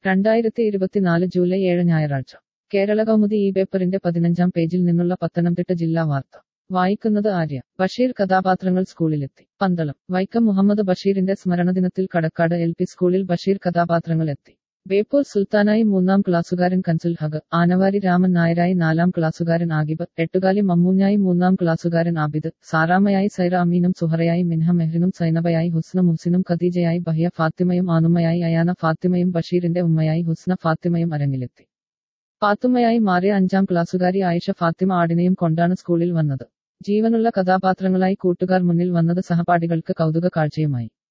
രണ്ടായിരത്തി ഇരുപത്തിനാല് ജൂലൈ ഏഴ് ഞായറാഴ്ച കേരള കൗമുദി ഈ പേപ്പറിന്റെ പതിനഞ്ചാം പേജിൽ നിന്നുള്ള പത്തനംതിട്ട ജില്ലാ വാർത്ത വായിക്കുന്നത് ആര്യ ബഷീർ കഥാപാത്രങ്ങൾ സ്കൂളിലെത്തി പന്തളം വൈക്കം മുഹമ്മദ് ബഷീറിന്റെ സ്മരണദിനത്തിൽ കടക്കാട് എൽ പി സ്കൂളിൽ ബഷീർ കഥാപാത്രങ്ങൾ എത്തി ബേപ്പൂർ സുൽത്താനായി മൂന്നാം ക്ലാസ്സുകാരൻ കൻസുൽ ഹഗ് ആനവാരി രാമൻ നായരായി നാലാം ക്ലാസ്സുകാരൻ ആഗിബ് എട്ടുകാലി മമ്മൂഞ്ഞായി മൂന്നാം ക്ലാസ്സുകാരൻ ആബിദ് സാറാമയായി സൈറ അമീനും സുഹറയായി മിൻഹ മെഹ്റിനും സൈനബയായി ഹുസ്ന മുഹ്സിനും ഖദീജയായി ബഹിയ ഫാത്തിമയും ആനുമയായി അയാന ഫാത്തിമയും ബഷീറിന്റെ ഉമ്മയായി ഹുസ്ന ഫാത്തിമയും അരങ്ങിലെത്തി ഫാത്തുമ്മയായി മാറിയ അഞ്ചാം ക്ലാസ്സുകാരി ആയിഷ ഫാത്തിമ ആടിനെയും കൊണ്ടാണ് സ്കൂളിൽ വന്നത് ജീവനുള്ള കഥാപാത്രങ്ങളായി കൂട്ടുകാർ മുന്നിൽ വന്നത് സഹപാഠികൾക്ക് കൗതുക കാഴ്ചയുമായി